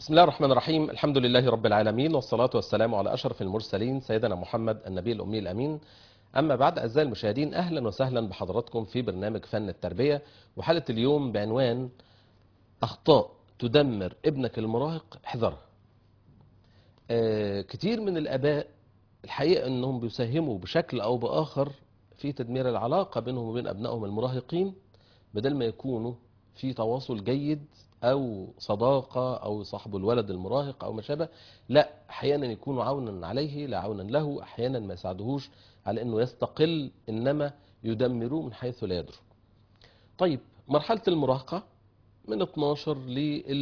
بسم الله الرحمن الرحيم الحمد لله رب العالمين والصلاة والسلام على أشرف المرسلين سيدنا محمد النبي الأمي الأمين أما بعد أعزائي المشاهدين أهلا وسهلا بحضراتكم في برنامج فن التربية وحلقة اليوم بعنوان أخطاء تدمر ابنك المراهق احذرها آه كتير من الآباء الحقيقة أنهم بيساهموا بشكل أو بآخر في تدمير العلاقة بينهم وبين أبنائهم المراهقين بدل ما يكونوا في تواصل جيد او صداقة او صاحب الولد المراهق او ما شابه لا احيانا يكونوا عونا عليه لا عونا له احيانا ما يساعدهوش على انه يستقل انما يدمروه من حيث لا يدروا طيب مرحلة المراهقة من 12 ل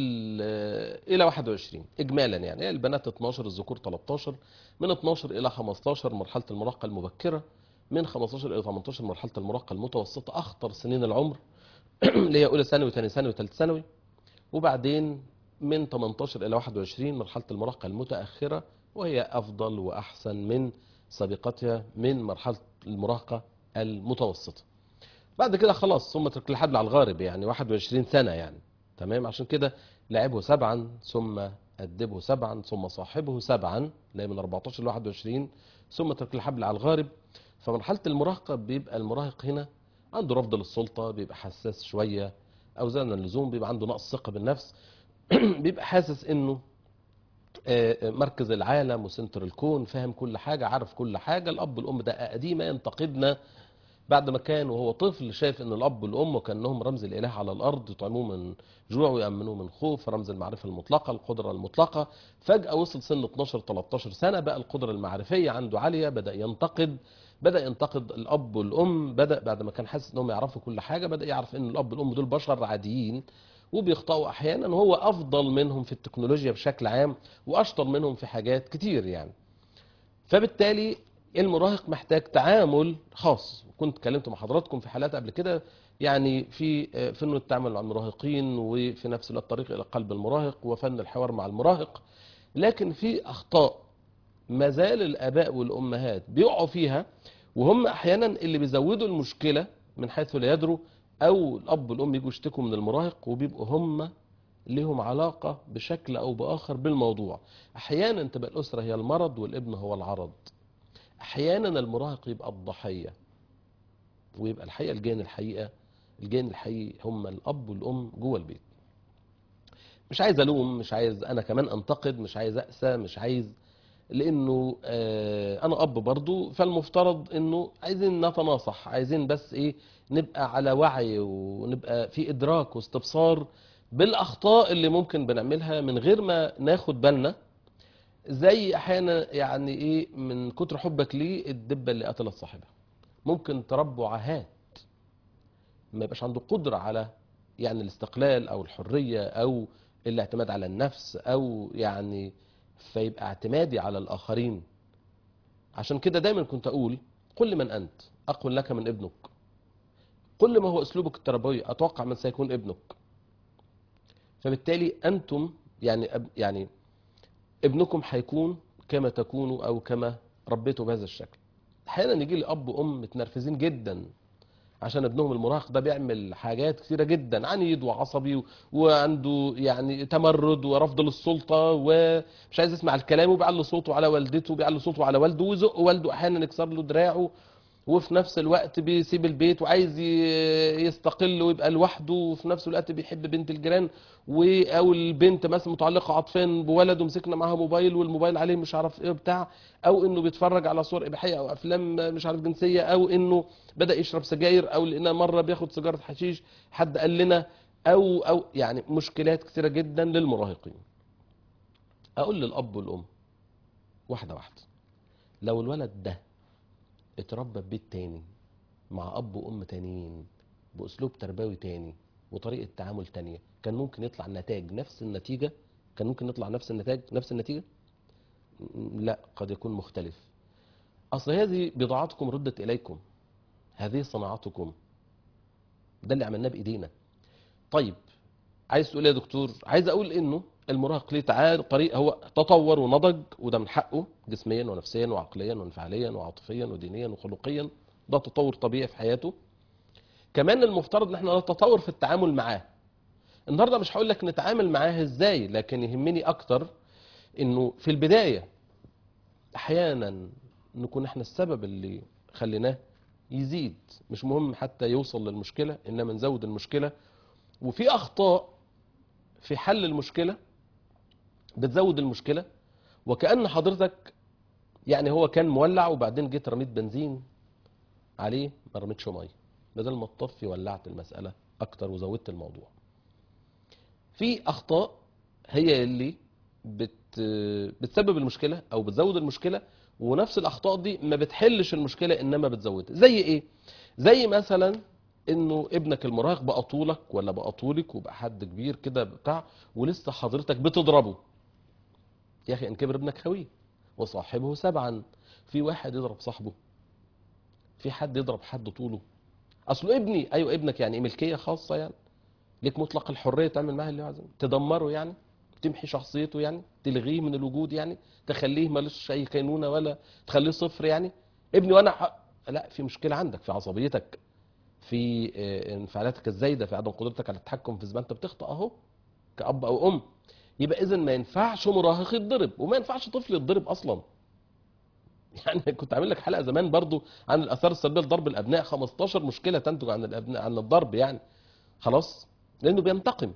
الى 21 اجمالا يعني البنات 12 الذكور 13 من 12 الى 15 مرحلة المراهقة المبكرة من 15 الى 18 مرحلة المراهقة المتوسطة اخطر سنين العمر اللي هي اولى ثانوي وثاني ثانوي وثالث ثانوي وبعدين من 18 إلى 21 مرحلة المراهقة المتأخرة وهي أفضل وأحسن من سابقتها من مرحلة المراهقة المتوسطة بعد كده خلاص ثم ترك الحبل على الغارب يعني 21 سنة يعني تمام عشان كده لعبه سبعا ثم أدبه سبعا ثم صاحبه سبعا اللي من 14 ل 21 ثم ترك الحبل على الغارب فمرحلة المراهقة بيبقى المراهق هنا عنده رفض للسلطة بيبقى حساس شوية او زاد عن اللزوم بيبقى عنده نقص ثقه بالنفس بيبقى حاسس انه مركز العالم وسنتر الكون فاهم كل حاجه عارف كل حاجه الاب والام ده قديمه ينتقدنا بعد ما كان وهو طفل شايف ان الاب والام كانهم رمز الاله على الارض يطعموه من جوع ويامنوه من خوف رمز المعرفه المطلقه القدره المطلقه فجاه وصل سن 12 13 سنه بقى القدره المعرفيه عنده عاليه بدا ينتقد بدا ينتقد الاب والام بدا بعد ما كان حاسس انهم يعرفوا كل حاجه بدا يعرف ان الاب والام دول بشر عاديين وبيخطئوا احيانا وهو افضل منهم في التكنولوجيا بشكل عام واشطر منهم في حاجات كتير يعني فبالتالي المراهق محتاج تعامل خاص كنت اتكلمت مع حضراتكم في حالات قبل كده يعني في فن التعامل مع المراهقين وفي نفس الوقت الطريق الى قلب المراهق وفن الحوار مع المراهق لكن في اخطاء ما زال الاباء والامهات بيقعوا فيها وهم احيانا اللي بيزودوا المشكله من حيث لا يدروا او الاب والام يجوا يشتكوا من المراهق وبيبقوا هم لهم علاقه بشكل او باخر بالموضوع احيانا تبقى الاسره هي المرض والابن هو العرض احيانا المراهق يبقى الضحيه ويبقى الحقيقه الجان الحقيقه الجان الحقيقي هم الاب والام جوه البيت مش عايز الوم مش عايز انا كمان انتقد مش عايز اقسى مش عايز لانه آه انا اب برضو فالمفترض انه عايزين نتناصح عايزين بس ايه نبقى على وعي ونبقى في ادراك واستبصار بالاخطاء اللي ممكن بنعملها من غير ما ناخد بالنا زي احيانا يعني ايه من كتر حبك ليه الدبه اللي قتلت صاحبها ممكن تربوا عاهات ما يبقاش عنده قدره على يعني الاستقلال او الحريه او الاعتماد على النفس او يعني فيبقى اعتمادي على الآخرين عشان كده دايما كنت أقول قل من أنت أقول لك من ابنك قل ما هو أسلوبك التربوي أتوقع من سيكون ابنك فبالتالي أنتم يعني يعني ابنكم هيكون كما تكونوا أو كما ربيته بهذا الشكل أحيانا يجي لي أب وأم متنرفزين جدا عشان ابنهم المراهق ده بيعمل حاجات كثيره جدا عنيد وعصبي وعنده يعني تمرد ورفض للسلطه ومش عايز يسمع الكلام وبيعلي صوته على والدته وبيعلي صوته على والده ويزق والده احيانا يكسر له دراعه وفي نفس الوقت بيسيب البيت وعايز يستقل ويبقى لوحده وفي نفس الوقت بيحب بنت الجيران او البنت مثلا متعلقه عاطفيا بولد ومسكنا معاها موبايل والموبايل عليه مش عارف ايه بتاع او انه بيتفرج على صور اباحيه او افلام مش عارف جنسيه او انه بدا يشرب سجاير او لقينا مره بياخد سيجاره حشيش حد قال لنا او او يعني مشكلات كثيره جدا للمراهقين اقول للاب والام واحده واحده لو الولد ده اتربى في بيت تاني مع اب وام تانيين باسلوب تربوي تاني وطريقه تعامل تانية كان ممكن يطلع النتائج نفس النتيجه كان ممكن يطلع نفس النتائج نفس النتيجه لا قد يكون مختلف اصل هذه بضاعتكم ردت اليكم هذه صناعتكم ده اللي عملناه بايدينا طيب عايز تقول يا دكتور عايز اقول انه المراهق ليه تعال طريق هو تطور ونضج وده من حقه جسميا ونفسيا وعقليا وانفعاليا وعاطفيا ودينيا وخلقيا ده تطور طبيعي في حياته كمان المفترض ان احنا نتطور في التعامل معاه النهارده مش هقول لك نتعامل معاها ازاي لكن يهمني اكتر انه في البدايه احيانا نكون احنا السبب اللي خليناه يزيد مش مهم حتى يوصل للمشكله انما نزود المشكله وفي اخطاء في حل المشكله بتزود المشكله وكأن حضرتك يعني هو كان مولع وبعدين جيت رميت بنزين عليه ما رميتش ميه بدل ما تطفي ولعت المسألة أكتر وزودت الموضوع في أخطاء هي اللي بت بتسبب المشكلة أو بتزود المشكلة ونفس الأخطاء دي ما بتحلش المشكلة إنما بتزودها زي إيه؟ زي مثلا إنه ابنك المراهق بقى طولك ولا بقى طولك وبقى حد كبير كده بتاع ولسه حضرتك بتضربه يا أخي إن كبر ابنك خويه وصاحبه سبعا في واحد يضرب صاحبه في حد يضرب حد طوله اصله ابني ايوه ابنك يعني إيه ملكيه خاصه يعني ليك مطلق الحريه تعمل معاه اللي عايزه تدمره يعني تمحي شخصيته يعني تلغيه من الوجود يعني تخليه ملوش اي كينونه ولا تخليه صفر يعني ابني وانا ح... لا في مشكله عندك في عصبيتك في آه، انفعالاتك الزايده في عدم قدرتك على التحكم في زمان انت بتخطأ اهو كأب او ام يبقى اذا ما ينفعش مراهق يتضرب وما ينفعش طفل يتضرب اصلا يعني كنت عامل لك حلقه زمان برضو عن الاثار السلبيه لضرب الابناء 15 مشكله تنتج عن الابناء عن الضرب يعني خلاص لانه بينتقم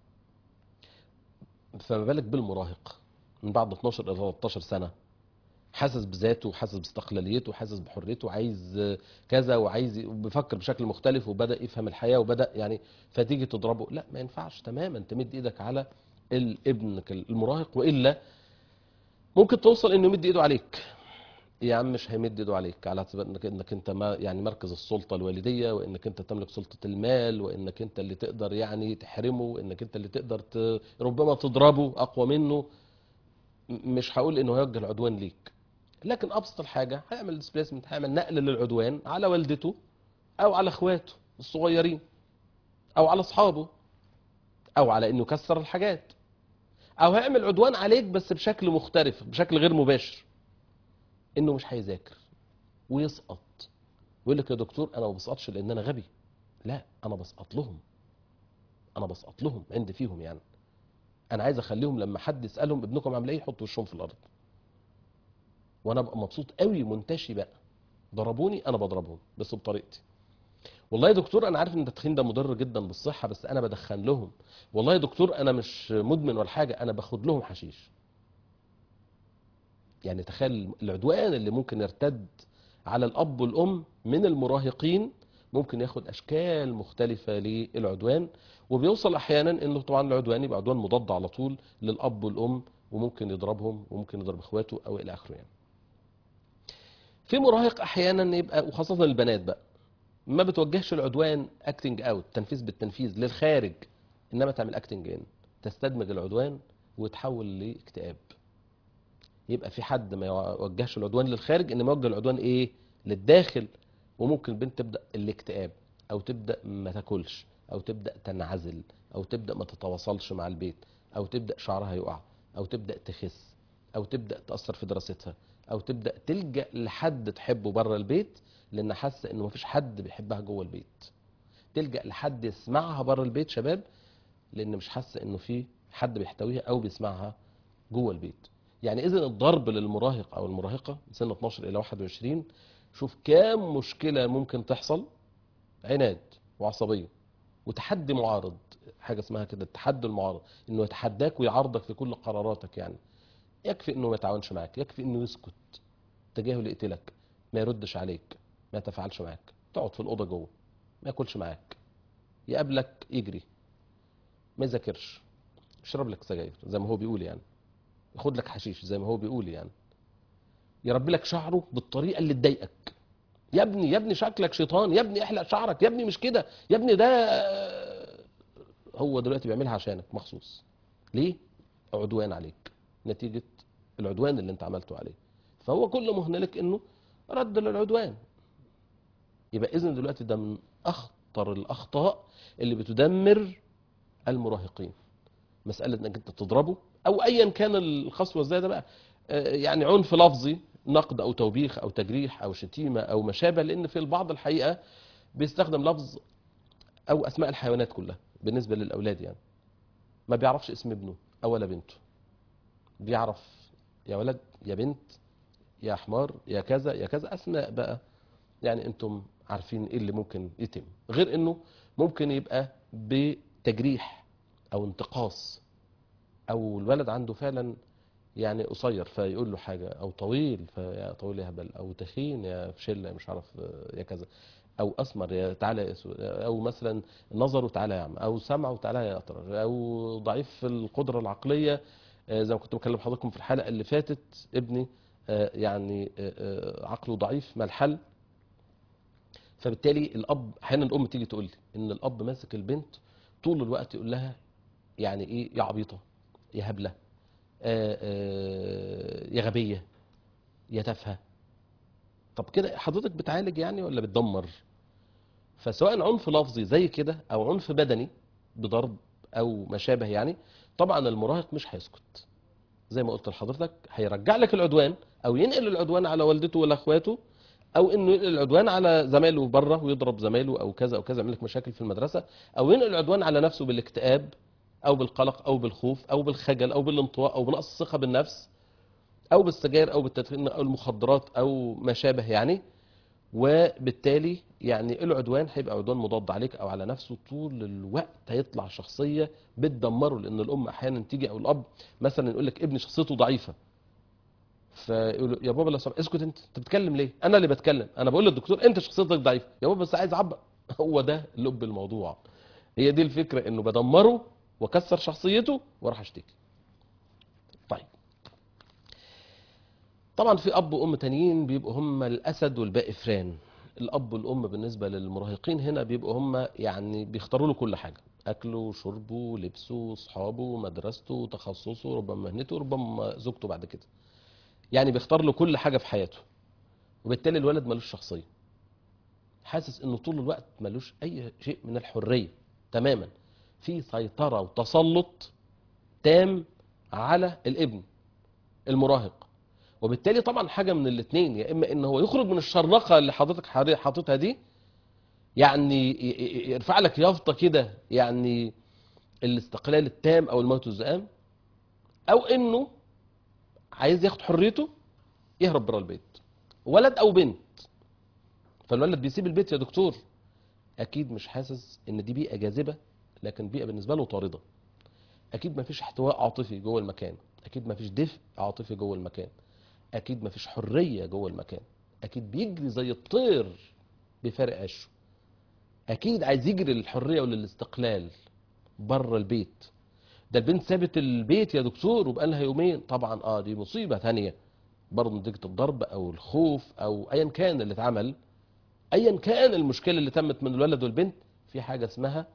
فما بالك بالمراهق من بعد 12 الى 13 سنه حاسس بذاته وحاسس باستقلاليته وحاسس بحريته وعايز كذا وعايز بيفكر بشكل مختلف وبدا يفهم الحياه وبدا يعني فتيجي تضربه لا ما ينفعش تماما تمد ايدك على ال- ابنك المراهق والا ممكن توصل انه يمد ايده عليك يا عم مش هيمد ايده عليك على اعتبار انك انك انت ما يعني مركز السلطه الوالديه وانك انت تملك سلطه المال وانك انت اللي تقدر يعني تحرمه وانك انت اللي تقدر ت... ربما تضربه اقوى منه م- مش هقول انه هيوجه العدوان ليك لكن ابسط الحاجه هيعمل ديسبيسمنت هيعمل نقل للعدوان على والدته او على اخواته الصغيرين او على اصحابه او على انه يكسر الحاجات او هيعمل عدوان عليك بس بشكل مختلف بشكل غير مباشر انه مش هيذاكر ويسقط ويقول لك يا دكتور انا ما بسقطش لان انا غبي لا انا بسقط لهم انا بسقط لهم عندي فيهم يعني انا عايز اخليهم لما حد يسالهم ابنكم عامل ايه يحطوا وشهم في الارض وانا ابقى مبسوط قوي منتشي بقى ضربوني انا بضربهم بس بطريقتي والله يا دكتور انا عارف ان التدخين ده مضر جدا بالصحه بس انا بدخن لهم والله يا دكتور انا مش مدمن ولا حاجه انا باخد لهم حشيش يعني تخيل العدوان اللي ممكن يرتد على الاب والام من المراهقين ممكن ياخد اشكال مختلفه للعدوان وبيوصل احيانا انه طبعا العدوان يبقى عدوان مضاد على طول للاب والام وممكن يضربهم وممكن يضرب اخواته او الى اخره يعني. في مراهق احيانا يبقى وخاصه البنات بقى ما بتوجهش العدوان اكتنج اوت تنفيذ بالتنفيذ للخارج انما تعمل اكتنج ان تستدمج العدوان ويتحول لاكتئاب يبقى في حد ما يوجهش العدوان للخارج انما يوجه العدوان ايه للداخل وممكن البنت تبدا الاكتئاب او تبدا ما تاكلش او تبدا تنعزل او تبدا ما تتواصلش مع البيت او تبدا شعرها يقع او تبدا تخس او تبدا تاثر في دراستها او تبدا تلجا لحد تحبه بره البيت لان حاسه انه مفيش حد بيحبها جوه البيت تلجا لحد يسمعها بره البيت شباب لان مش حاسه انه في حد بيحتويها او بيسمعها جوه البيت يعني اذا الضرب للمراهق او المراهقه من سن 12 الى 21 شوف كام مشكله ممكن تحصل عناد وعصبيه وتحدي معارض حاجه اسمها كده التحدي المعارض انه يتحداك ويعارضك في كل قراراتك يعني يكفي انه ما يتعاونش معاك يكفي انه يسكت تجاهل يقتلك ما يردش عليك ما يتفاعلش معاك تقعد في الاوضه جوه ما ياكلش معاك يقابلك يجري ما يذاكرش يشرب لك سجاير زي ما هو بيقول يعني ياخد لك حشيش زي ما هو بيقول يعني يربي لك شعره بالطريقه اللي تضايقك يا ابني يا ابني شكلك شيطان يا ابني احلق شعرك يا ابني مش كده يا ابني ده هو دلوقتي بيعملها عشانك مخصوص ليه عدوان عليك نتيجه العدوان اللي انت عملته عليه فهو كل ما هنالك انه رد للعدوان يبقى اذن دلوقتي ده من اخطر الاخطاء اللي بتدمر المراهقين مساله انك انت تضربه او ايا كان الخصوه ازاي ده بقى آه، يعني عنف لفظي نقد او توبيخ او تجريح او شتيمه او ما شابه لان في البعض الحقيقه بيستخدم لفظ او اسماء الحيوانات كلها بالنسبه للاولاد يعني ما بيعرفش اسم ابنه او ولا بنته بيعرف يا ولد يا بنت يا حمار يا كذا يا كذا اسماء بقى يعني انتم عارفين ايه اللي ممكن يتم غير انه ممكن يبقى بتجريح او انتقاص او الولد عنده فعلا يعني قصير فيقول له حاجه او طويل فيا طويل يا هبل او تخين يا فشله مش عارف يا كذا او اسمر يا تعالى يا اسود او مثلا نظره تعالى يا عم او سمعه تعالى يا اطرش او ضعيف في القدره العقليه آه، زي ما كنت بكلم حضراتكم في الحلقه اللي فاتت ابني آه، يعني آه، آه، عقله ضعيف ما الحل فبالتالي الاب احيانا الام تيجي تقول لي ان الاب ماسك البنت طول الوقت يقول لها يعني ايه يا عبيطه يا هبله آه، آه، يا غبيه يا تافهه طب كده حضرتك بتعالج يعني ولا بتدمر فسواء عنف لفظي زي كده او عنف بدني بضرب او ما شابه يعني طبعا المراهق مش هيسكت زي ما قلت لحضرتك هيرجع لك العدوان او ينقل العدوان على والدته ولا اخواته او انه ينقل العدوان على زمايله بره ويضرب زمايله او كذا او كذا يعمل لك مشاكل في المدرسه او ينقل العدوان على نفسه بالاكتئاب او بالقلق او بالخوف او بالخجل او بالانطواء او بنقص الثقه بالنفس او بالسجاير او بالتدخين او المخدرات او ما شابه يعني وبالتالي يعني العدوان هيبقى عدوان مضاد عليك او على نفسه طول الوقت هيطلع شخصيه بتدمره لان الام احيانا تيجي او الاب مثلا يقول لك ابني شخصيته ضعيفه فيقول له يا بابا لو سمحت اسكت انت انت بتتكلم ليه انا اللي بتكلم انا بقول للدكتور انت شخصيتك ضعيفه يا بابا بس عايز اعبر هو ده لب الموضوع هي دي الفكره انه بدمره واكسر شخصيته واروح اشتكي طيب طبعا في اب وام تانيين بيبقوا هم الاسد والباقي فران الاب والام بالنسبه للمراهقين هنا بيبقوا هم يعني بيختاروا له كل حاجه اكله شربه لبسه اصحابه مدرسته تخصصه ربما مهنته ربما زوجته بعد كده يعني بيختار له كل حاجه في حياته وبالتالي الولد ملوش شخصيه حاسس انه طول الوقت ملوش اي شيء من الحريه تماما في سيطره وتسلط تام على الابن المراهق وبالتالي طبعا حاجه من الاثنين يا اما ان هو يخرج من الشرنقه اللي حضرتك حاطط- حاططها دي يعني ي- ي- يرفع لك يافطه كده يعني الاستقلال التام او الموت الزئام او انه عايز ياخد حريته يهرب بره البيت ولد او بنت فالولد بيسيب البيت يا دكتور اكيد مش حاسس ان دي بيئه جاذبه لكن بيئه بالنسبه له طارده اكيد ما فيش احتواء عاطفي جوه المكان اكيد ما فيش دفء عاطفي جوه المكان اكيد ما فيش حريه جوه المكان اكيد بيجري زي الطير بفارق عشه اكيد عايز يجري للحريه وللاستقلال بره البيت ده البنت سابت البيت يا دكتور وبقالها يومين طبعا اه دي مصيبه ثانيه برضه نتيجه الضرب او الخوف او ايا كان اللي اتعمل ايا كان المشكله اللي تمت من الولد والبنت في حاجه اسمها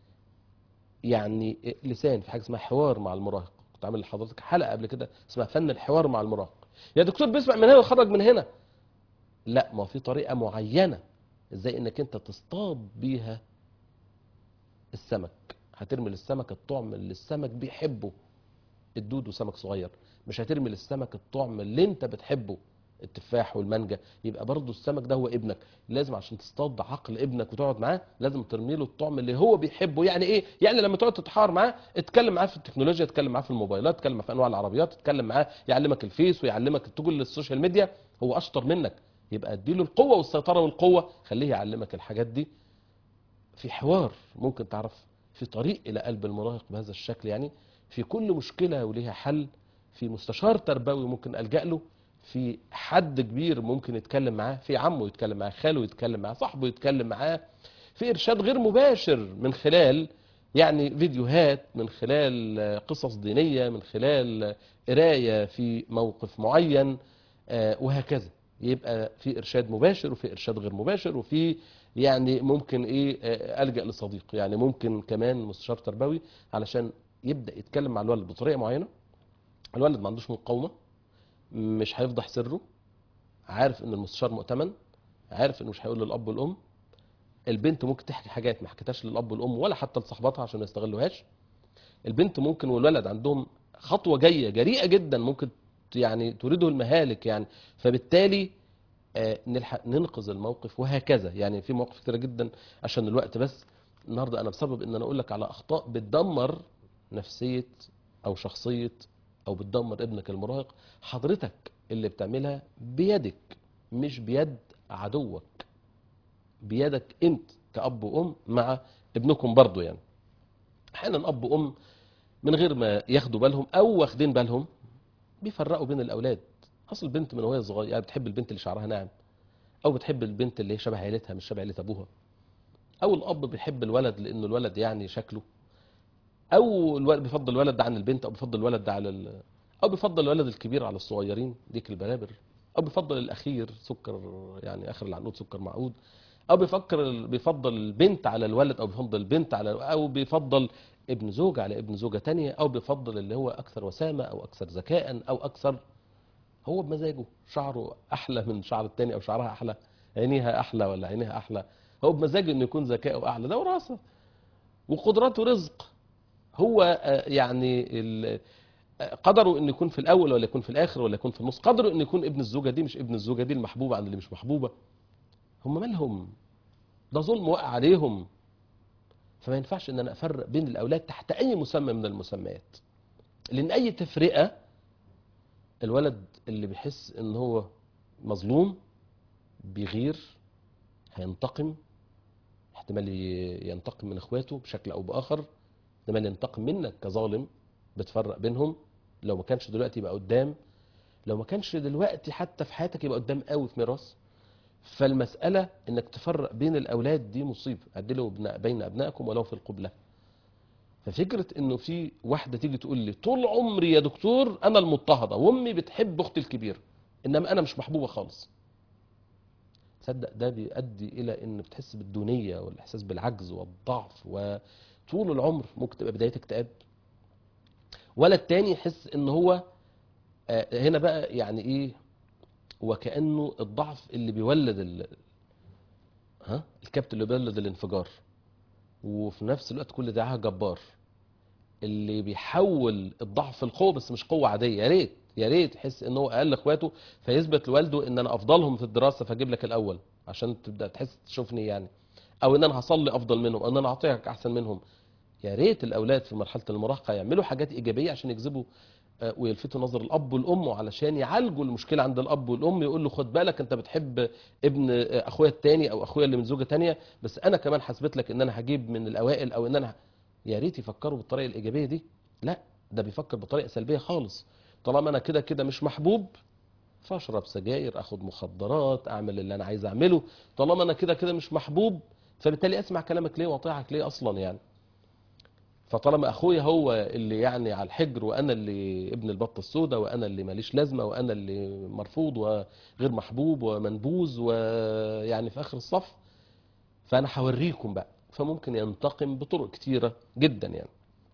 يعني لسان في حاجه اسمها حوار مع المراهق كنت عامل لحضرتك حلقه قبل كده اسمها فن الحوار مع المراهق يا دكتور بيسمع من هنا ويخرج من هنا لا ما في طريقه معينه ازاي انك انت تصطاد بيها السمك هترمي للسمك الطعم اللي السمك بيحبه الدود سمك صغير مش هترمي للسمك الطعم اللي انت بتحبه التفاح والمانجا يبقى برضو السمك ده هو ابنك لازم عشان تصطاد عقل ابنك وتقعد معاه لازم ترمي له الطعم اللي هو بيحبه يعني ايه يعني لما تقعد تتحاور معاه اتكلم معاه في التكنولوجيا اتكلم معاه في الموبايلات اتكلم معاه في انواع العربيات اتكلم معاه يعلمك الفيس ويعلمك تقول السوشيال ميديا هو اشطر منك يبقى اديله القوه والسيطره والقوه خليه يعلمك الحاجات دي في حوار ممكن تعرف في طريق الى قلب المراهق بهذا الشكل يعني في كل مشكله وليها حل في مستشار تربوي ممكن الجا له في حد كبير ممكن يتكلم معاه في عمه يتكلم معاه خاله يتكلم معاه صاحبه يتكلم معاه في ارشاد غير مباشر من خلال يعني فيديوهات من خلال قصص دينيه من خلال قرايه في موقف معين آه، وهكذا يبقى في ارشاد مباشر وفي ارشاد غير مباشر وفي يعني ممكن ايه آه، الجا لصديق يعني ممكن كمان مستشار تربوي علشان يبدا يتكلم مع الولد بطريقه معينه الولد ما عندوش مقاومه مش هيفضح سره عارف ان المستشار مؤتمن عارف انه مش هيقول للاب والام البنت ممكن تحكي حاجات ما حكيتهاش للاب والام ولا حتى لصاحباتها عشان ما يستغلوهاش البنت ممكن والولد عندهم خطوه جايه جريئه جدا ممكن يعني تريده المهالك يعني فبالتالي آه، نلحق ننقذ الموقف وهكذا يعني في مواقف كتيره جدا عشان الوقت بس النهارده انا بسبب ان انا اقول لك على اخطاء بتدمر نفسيه او شخصيه او بتدمر ابنك المراهق حضرتك اللي بتعملها بيدك مش بيد عدوك بيدك انت كأب وأم مع ابنكم برضو يعني احيانا اب وام من غير ما ياخدوا بالهم او واخدين بالهم بيفرقوا بين الاولاد اصل البنت من وهي صغيره يعني بتحب البنت اللي شعرها ناعم او بتحب البنت اللي هي شبه عيلتها مش شبه عيله ابوها او الاب بيحب الولد لانه الولد يعني شكله او الولد بيفضل الولد ده عن البنت او بيفضل الولد ده على ال... او بيفضل الولد الكبير على الصغيرين ديك البرابر او بيفضل الاخير سكر يعني اخر العنقود سكر معقود او بيفكر بيفضل البنت على الولد او بيفضل البنت على او بيفضل ابن زوجة على ابن زوجة تانية او بيفضل اللي هو اكثر وسامة او اكثر ذكاء او اكثر هو بمزاجه شعره احلى من شعر التاني او شعرها احلى عينيها احلى ولا عينيها احلى هو بمزاجه انه يكون ذكاؤه اعلى ده وراثة وقدراته رزق هو آه، يعني ال- آه، قدره انه يكون في الاول ولا يكون في الاخر ولا يكون في النص قدره انه يكون ابن الزوجة دي مش ابن الزوجة دي المحبوبة عن اللي مش محبوبة هم مالهم ده ظلم وقع عليهم فما ينفعش ان انا افرق بين الاولاد تحت اي مسمى من المسميات لان اي تفرقه الولد اللي بيحس ان هو مظلوم بيغير هينتقم احتمال ي- ينتقم من اخواته بشكل او باخر احتمال ينتقم منك كظالم بتفرق بينهم لو ما كانش دلوقتي يبقى قدام لو ما كانش دلوقتي حتى في حياتك يبقى قدام قوي في ميراث فالمسألة انك تفرق بين الاولاد دي مصيبة عدلوا بن- بين ابنائكم ولو في القبلة ففكرة انه في واحدة تيجي تقول لي طول عمري يا دكتور انا المضطهدة وامي بتحب اختي الكبيرة انما انا مش محبوبة خالص تصدق ده بيؤدي الى ان بتحس بالدونية والاحساس بالعجز والضعف وطول العمر ممكن تبقى بداية اكتئاب ولا التاني يحس ان هو آه، هنا بقى يعني ايه وكأنه الضعف اللي بيولد ال... ها الكبت اللي بيولد الانفجار وفي نفس الوقت كل ده جبار اللي بيحول الضعف لقوه بس مش قوه عاديه يا ريت يا ريت يحس ان هو اقل اخواته فيثبت لوالده ان انا افضلهم في الدراسه فاجيب لك الاول عشان تبدا تحس تشوفني يعني او ان انا هصلي افضل منهم او ان انا اعطيك احسن منهم يا ريت الاولاد في مرحله المراهقه يعملوا حاجات ايجابيه عشان يجذبوا آه، ويلفتوا نظر الاب والام علشان يعالجوا المشكله عند الاب والام يقول له خد بالك انت بتحب ابن آه، اخويا التاني او اخويا اللي من زوجه تانية بس انا كمان حسبت لك ان انا هجيب من الاوائل او ان انا ه- يا ريت يفكروا بالطريقه الايجابيه دي لا ده بيفكر بطريقه سلبيه خالص طالما انا كده كده مش محبوب فاشرب سجاير اخد مخدرات اعمل اللي انا عايز اعمله طالما انا كده كده مش محبوب فبالتالي اسمع كلامك ليه واطيعك ليه اصلا يعني فطالما اخويا هو اللي يعني على الحجر وانا اللي ابن البطه السوداء وانا اللي ماليش لازمه وانا اللي مرفوض وغير محبوب ومنبوذ ويعني في اخر الصف فانا هوريكم بقى فممكن ينتقم بطرق كتيره جدا يعني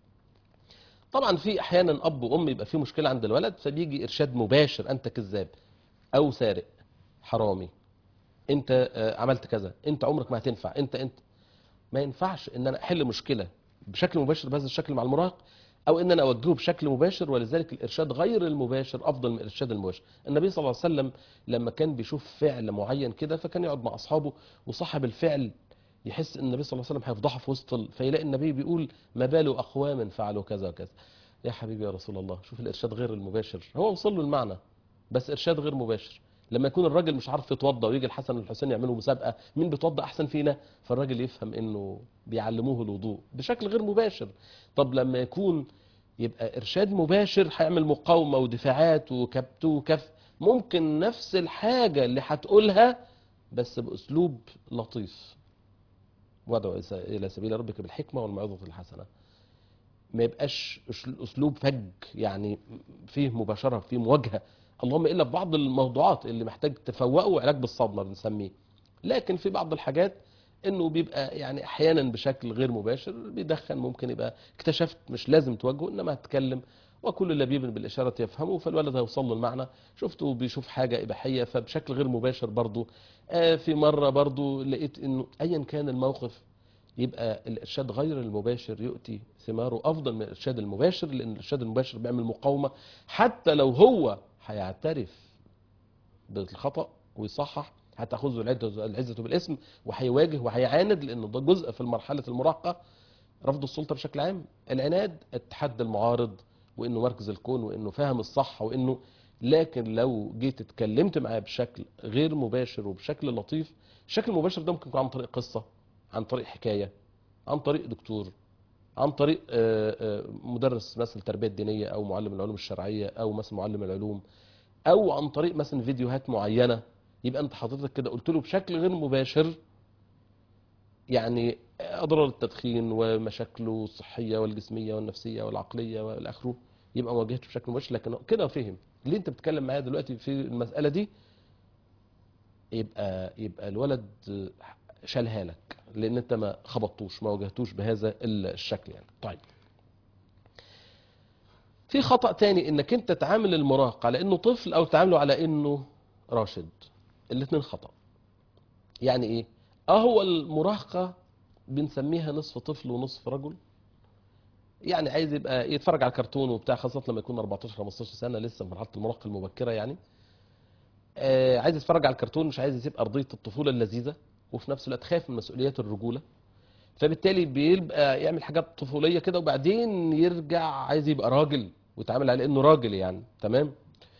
طبعا في احيانا اب وام يبقى في مشكله عند الولد فبيجي ارشاد مباشر انت كذاب او سارق حرامي انت آه، عملت كذا انت عمرك ما هتنفع انت انت ما ينفعش ان انا احل مشكله بشكل مباشر بهذا الشكل مع المراهق او ان انا اوجهه بشكل مباشر ولذلك الارشاد غير المباشر افضل من الارشاد المباشر النبي صلى الله عليه وسلم لما كان بيشوف فعل معين كده فكان يقعد مع اصحابه وصاحب الفعل يحس ان النبي صلى الله عليه وسلم هيفضحه في وسط ال- فيلاقي النبي بيقول ما بال اقوام فعلوا كذا وكذا يا حبيبي يا رسول الله شوف الارشاد غير المباشر هو وصل له المعنى بس ارشاد غير مباشر لما يكون الراجل مش عارف يتوضا ويجي الحسن والحسين يعملوا مسابقه مين بيتوضا احسن فينا فالراجل يفهم انه بيعلموه الوضوء بشكل غير مباشر طب لما يكون يبقى ارشاد مباشر هيعمل مقاومه ودفاعات وكبت وكف ممكن نفس الحاجه اللي هتقولها بس باسلوب لطيف وادعو الى سبيل ربك بالحكمه والموعظه الحسنه ما يبقاش أش- اسلوب فج يعني فيه مباشره فيه مواجهه اللهم الا في بعض الموضوعات اللي محتاج تفوقه وعلاج بالصدمه بنسميه لكن في بعض الحاجات انه بيبقى يعني احيانا بشكل غير مباشر بيدخن ممكن يبقى اكتشفت مش لازم تواجهه انما هتكلم وكل لبيب بالاشاره يفهمه فالولد هيوصل له المعنى شفته بيشوف حاجه اباحيه فبشكل غير مباشر برضه آه في مره برضه لقيت انه ايا كان الموقف يبقى الارشاد غير المباشر يؤتي ثماره افضل من الارشاد المباشر لان الارشاد المباشر بيعمل مقاومه حتى لو هو هيعترف بالخطا ويصحح هتاخذه العزه العزة بالاسم وهيواجه وهيعاند لانه ده جزء في مرحله المراهقه رفض السلطه بشكل عام العناد التحدي المعارض وانه مركز الكون وانه فاهم الصح وانه لكن لو جيت اتكلمت معاه بشكل غير مباشر وبشكل لطيف الشكل المباشر ده ممكن يكون عن طريق قصه عن طريق حكايه عن طريق دكتور عن طريق آه، آه، مدرس مثلا التربيه الدينيه او معلم العلوم الشرعيه او مثلا معلم العلوم او عن طريق مثلا فيديوهات معينه يبقى انت حضرتك كده قلت له بشكل غير مباشر يعني اضرار التدخين ومشاكله الصحيه والجسميه والنفسيه والعقليه والى اخره يبقى ما واجهته بشكل مباشر لكن كده فهم ليه انت بتتكلم معايا دلوقتي في المساله دي يبقى يبقى الولد شالها لك لان انت ما خبطتوش ما واجهتوش بهذا الشكل يعني طيب في خطأ تاني انك انت تعامل المراهق على انه طفل او تعامله على انه راشد الاثنين خطأ يعني ايه اه هو المراهقة بنسميها نصف طفل ونصف رجل يعني عايز يبقى يتفرج على كرتون وبتاع خاصة لما يكون 14 15 سنة لسه في مرحلة المراهقة المبكرة يعني آه عايز يتفرج على الكرتون مش عايز يسيب أرضية الطفولة اللذيذة وفي نفس الوقت خايف من مسؤوليات الرجولة فبالتالي بيبقى يعمل حاجات طفولية كده وبعدين يرجع عايز يبقى راجل ويتعامل على انه راجل يعني تمام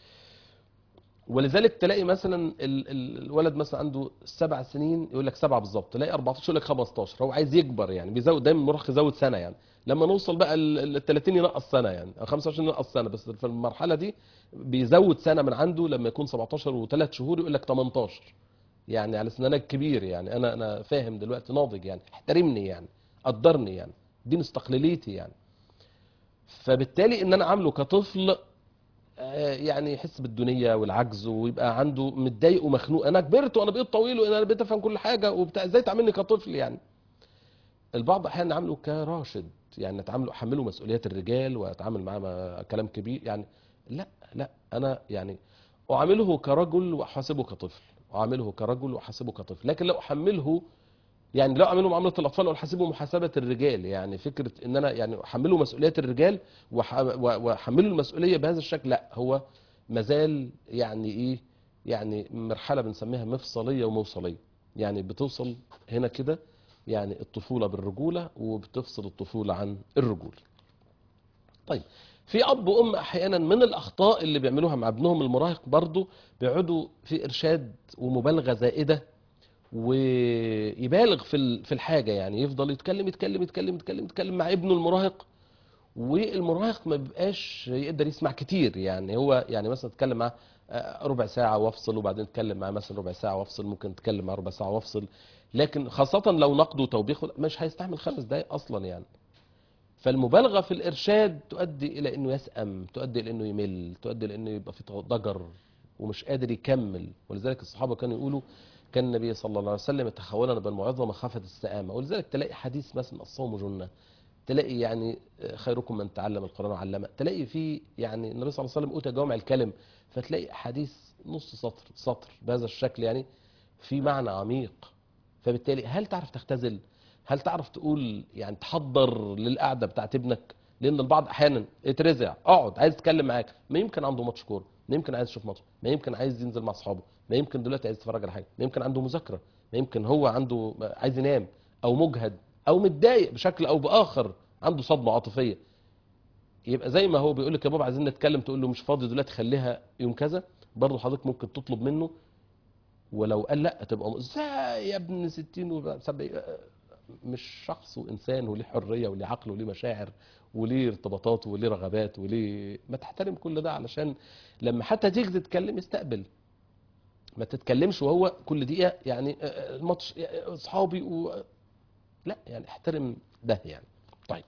ولذلك تلاقي مثلا ال- ال- الولد مثلا عنده سبع سنين يقول لك سبعه بالظبط تلاقي 14 يقول لك 15 هو عايز يكبر يعني بيزود دايما المراهق يزود سنه يعني لما نوصل بقى ال 30 ينقص سنه يعني او 25 ينقص سنه بس في المرحله دي بيزود سنه من عنده لما يكون 17 وثلاث شهور يقول لك 18 يعني على سن انا كبير يعني انا انا فاهم دلوقتي ناضج يعني احترمني يعني قدرني يعني دي استقلاليتي يعني فبالتالي ان انا عامله كطفل آه، يعني يحس بالدنيا والعجز ويبقى عنده متضايق ومخنوق انا كبرت وانا بقيت طويل وانا بقيت افهم كل حاجه وبتاع ازاي تعاملني كطفل يعني البعض احيانا عامله كراشد يعني اتعامله احمله مسؤوليات الرجال واتعامل معاه مع كلام كبير يعني لا لا انا يعني اعامله كرجل واحاسبه كطفل اعامله كرجل واحاسبه كطفل لكن لو احمله يعني لا اعمله معامله الاطفال ولا احاسبه محاسبه الرجال يعني فكره ان انا يعني احمله مسؤوليات الرجال وح- و- واحمله المسؤوليه بهذا الشكل لا هو مازال يعني ايه يعني مرحله بنسميها مفصليه وموصليه يعني بتوصل هنا كده يعني الطفوله بالرجوله وبتفصل الطفوله عن الرجوله طيب في اب وام احيانا من الاخطاء اللي بيعملوها مع ابنهم المراهق برضه بيقعدوا في ارشاد ومبالغه زائده ويبالغ في ال- في الحاجه يعني يفضل يتكلم يتكلم يتكلم يتكلم يتكلم مع ابنه المراهق والمراهق ما بيبقاش يقدر يسمع كتير يعني هو يعني مثلا تتكلم معاه آه، ربع ساعة وافصل وبعدين تتكلم معاه مثلا ربع ساعة وافصل ممكن تتكلم معاه ربع ساعة وافصل لكن خاصة لو نقده وتوبيخه مش هيستحمل خمس دقايق أصلا يعني فالمبالغة في الإرشاد تؤدي إلى إنه يسأم تؤدي إلى إنه يمل تؤدي إلى إنه يبقى في ضجر ومش قادر يكمل ولذلك الصحابة كانوا يقولوا كان النبي صلى الله عليه وسلم يتخولنا بالموعظة مخافة السآمة ولذلك تلاقي حديث مثلا الصوم جنة تلاقي يعني خيركم من تعلم القرآن وعلمه تلاقي في يعني النبي صلى الله عليه وسلم أوتى جوامع الكلم فتلاقي حديث نص سطر سطر بهذا الشكل يعني في معنى عميق فبالتالي هل تعرف تختزل هل تعرف تقول يعني تحضر للقعده بتاعت ابنك لان البعض احيانا اترزع اقعد عايز يتكلم معاك ما يمكن عنده ماتش كوره ما يمكن عايز يشوف ماتش ما يمكن عايز ينزل مع اصحابه ما يمكن دلوقتي عايز يتفرج على حاجه ما يمكن عنده مذاكره ما يمكن هو عنده عايز ينام او مجهد او متضايق بشكل او باخر عنده صدمه عاطفيه يبقى زي ما هو بيقول لك يا بابا عايزين نتكلم تقول له مش فاضي دلوقتي خليها يوم كذا برضه حضرتك ممكن تطلب منه ولو قال لا تبقى م- ازاي يا ابن 60 و 70 مش شخص وانسان وليه حريه وليه عقل وليه مشاعر وليه ارتباطات وليه رغبات وليه ما تحترم كل ده علشان لما حتى تيجي تتكلم يستقبل ما تتكلمش وهو كل دقيقه يعني آه، آه، الماتش آه، اصحابي و... لا يعني احترم ده يعني طيب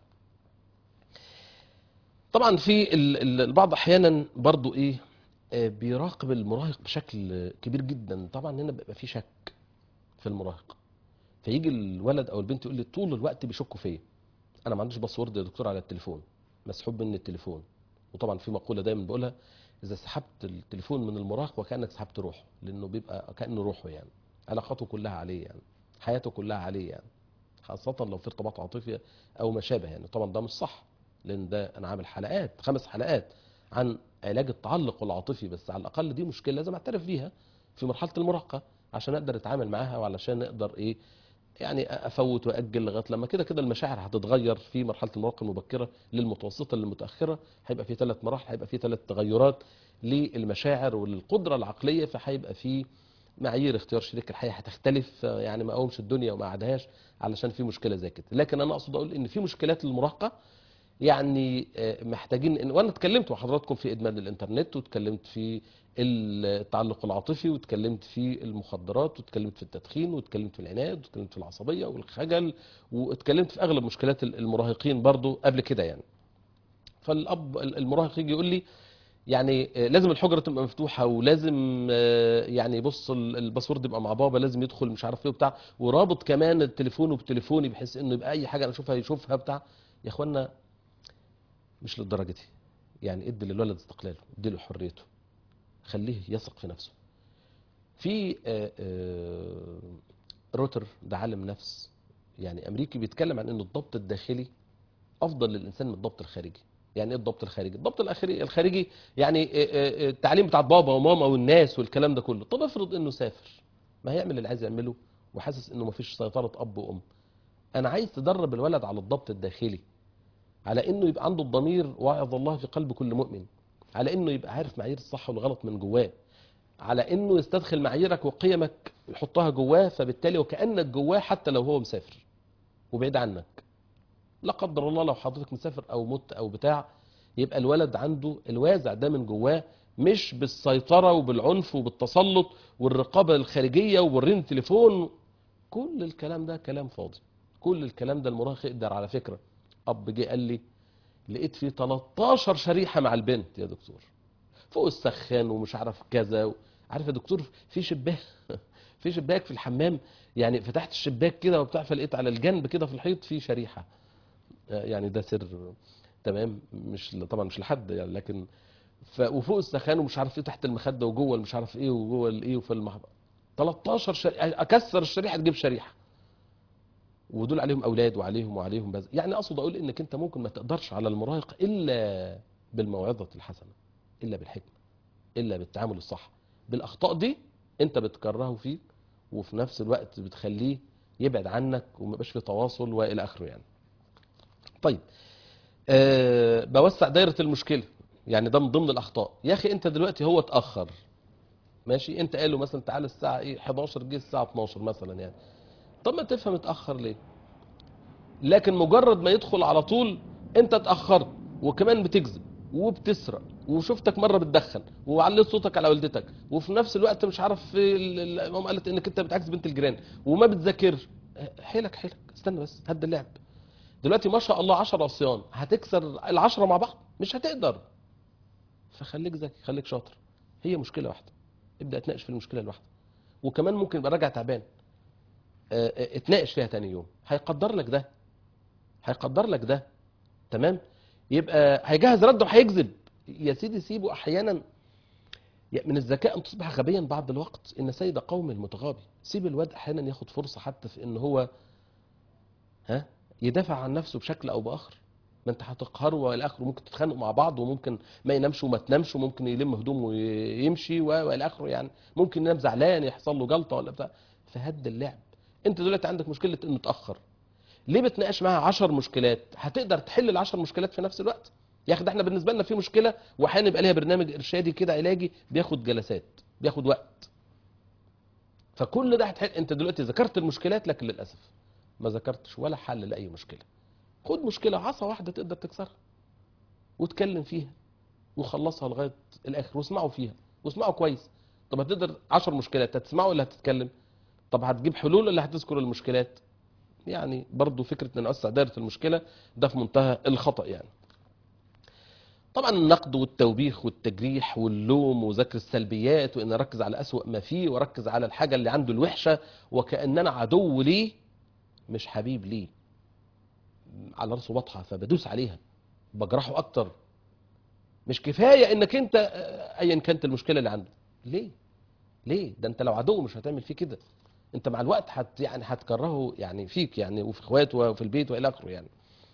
طبعا في ال- ال- البعض احيانا برضو ايه آه، بيراقب المراهق بشكل كبير جدا طبعا هنا بيبقى في شك في المراهق فيجي الولد او البنت يقول لي طول الوقت بيشكوا فيا انا ما عنديش باسورد يا دكتور على التليفون مسحوب مني التليفون وطبعا في مقوله دايما بقولها اذا سحبت التليفون من المراهق وكانك سحبت روحه لانه بيبقى كانه روحه يعني علاقاته كلها عليه يعني حياته كلها عليه يعني خاصة لو في ارتباط عاطفي أو ما شابه يعني طبعا ده مش صح لأن ده أنا عامل حلقات خمس حلقات عن علاج التعلق العاطفي بس على الأقل دي مشكلة لازم أعترف بيها في مرحلة المراهقة عشان اقدر اتعامل معاها وعلشان اقدر ايه يعني افوت واجل لغايه لما كده كده المشاعر هتتغير في مرحله المراهقه المبكره للمتوسطه للمتاخره هيبقى في ثلاث مراحل هيبقى في ثلاث تغيرات للمشاعر وللقدره العقليه فهيبقى في معايير اختيار شريك الحياه هتختلف يعني ما اقومش الدنيا وما قعدهاش علشان في مشكله زي كده لكن انا اقصد اقول ان في مشكلات للمراهقه يعني آه، محتاجين إن وانا اتكلمت مع حضراتكم في ادمان الانترنت واتكلمت في التعلق العاطفي واتكلمت في المخدرات واتكلمت في التدخين واتكلمت في العناد واتكلمت في العصبيه والخجل واتكلمت في اغلب مشكلات المراهقين برضو قبل كده يعني فالاب المراهق يجي يقول لي يعني آه، لازم الحجره تبقى مفتوحه ولازم آه، يعني بص ال- الباسورد يبقى مع بابا لازم يدخل مش عارف ايه وبتاع ورابط كمان التليفون بتليفوني بحيث انه يبقى اي حاجه انا اشوفها يشوفها بتاع يا اخوانا مش للدرجه دي يعني ادي للولد استقلاله ادي له حريته خليه يثق في نفسه في آه، آه، روتر ده عالم نفس يعني امريكي بيتكلم عن ان الضبط الداخلي افضل للانسان من الضبط الخارجي يعني ايه الضبط الخارجي الضبط الأخري- الخارجي يعني آه، آه، آه، التعليم بتاع بابا وماما والناس والكلام ده كله طب افرض انه سافر ما هيعمل اللي عايز يعمله وحاسس انه مفيش سيطره اب وام انا عايز تدرب الولد على الضبط الداخلي على انه يبقى عنده الضمير واعظ الله في قلب كل مؤمن على انه يبقى عارف معايير الصح والغلط من جواه على انه يستدخل معاييرك وقيمك يحطها جواه فبالتالي وكانك جواه حتى لو هو مسافر وبعيد عنك لا قدر الله لو حضرتك مسافر او مت او بتاع يبقى الولد عنده الوازع ده من جواه مش بالسيطرة وبالعنف وبالتسلط والرقابة الخارجية وبالرين تليفون كل الكلام ده كلام فاضي كل الكلام ده المراهق يقدر على فكرة اب جه قال لي لقيت فيه 13 شريحة مع البنت يا دكتور فوق السخان ومش عارف كذا و... عارف يا دكتور في شباك في شباك في الحمام يعني فتحت الشباك كده وبتاع فلقيت على الجنب كده في الحيط في شريحة آه، يعني ده سر تمام مش طبعا مش لحد يعني لكن ف... وفوق السخان ومش عارف ايه تحت المخده وجوه مش عارف ايه وجوه الايه وفي المحبط 13 شريحة اكسر الشريحه تجيب شريحه ودول عليهم اولاد وعليهم وعليهم بز... يعني اقصد اقول انك انت ممكن ما تقدرش على المراهق الا بالموعظه الحسنه الا بالحكمه الا بالتعامل الصح بالاخطاء دي انت بتكرهه فيك وفي نفس الوقت بتخليه يبعد عنك وما يبقاش في تواصل والى اخره يعني طيب أه بوسع دايره المشكله يعني ده من ضمن الاخطاء يا اخي انت دلوقتي هو اتاخر ماشي انت قال له مثلا تعالى الساعه ايه 11 جه الساعه 12 مثلا يعني طب ما تفهم اتاخر ليه لكن مجرد ما يدخل على طول انت اتاخرت وكمان بتكذب وبتسرق وشفتك مره بتدخن وعليت صوتك على والدتك وفي نفس الوقت مش عارف ال- ال- الامام قالت انك انت بتعكس بنت الجيران وما بتذاكرش حيلك حيلك استنى بس هد اللعب دلوقتي ما شاء الله 10 عصيان هتكسر العشرة مع بعض مش هتقدر فخليك ذكي خليك شاطر هي مشكله واحده ابدا اتناقش في المشكله الواحده وكمان ممكن يبقى راجع تعبان اه، اه، اتناقش فيها تاني يوم هيقدر لك ده هيقدر لك ده تمام يبقى هيجهز رده وهيكذب يا سيدي سيبه احيانا يا- من الذكاء ان تصبح غبيا بعض الوقت ان سيد قوم المتغابي سيب الواد احيانا ياخد فرصه حتى في ان هو ها يدافع عن نفسه بشكل او باخر ما انت هتقهره والى اخره ممكن تتخانقوا مع بعض وممكن ما ينامش وما تنامش وممكن يلم هدومه ويمشي و- والى اخره يعني ممكن ينام زعلان يحصل له جلطه ولا بتاع فهد اللعب انت دلوقتي عندك مشكله انه اتاخر ليه بتناقش معاها 10 مشكلات هتقدر تحل ال10 مشكلات في نفس الوقت يا اخي ده احنا بالنسبه لنا في مشكله واحيانا يبقى ليها برنامج ارشادي كده علاجي بياخد جلسات بياخد وقت فكل ده هتحل انت دلوقتي ذكرت المشكلات لكن للاسف ما ذكرتش ولا حل لاي مشكله خد مشكله عصا واحده تقدر تكسرها واتكلم فيها وخلصها لغايه الاخر واسمعوا فيها واسمعوا كويس طب هتقدر 10 مشكلات هتسمعوا ولا هتتكلم طب هتجيب حلول ولا هتذكر المشكلات يعني برضو فكره ان نوسع دائره المشكله ده في منتهى الخطا يعني طبعا النقد والتوبيخ والتجريح واللوم وذكر السلبيات وان اركز على اسوأ ما فيه واركز على الحاجه اللي عنده الوحشه وكان انا عدو ليه مش حبيب ليه على راسه بطحه فبدوس عليها بجرحه اكتر مش كفايه انك انت آه، ايا كانت المشكله اللي عنده ليه ليه ده انت لو عدو مش هتعمل فيه كده انت مع الوقت هت يعني هتكرهه يعني فيك يعني وفي اخواته وفي البيت والى اخره يعني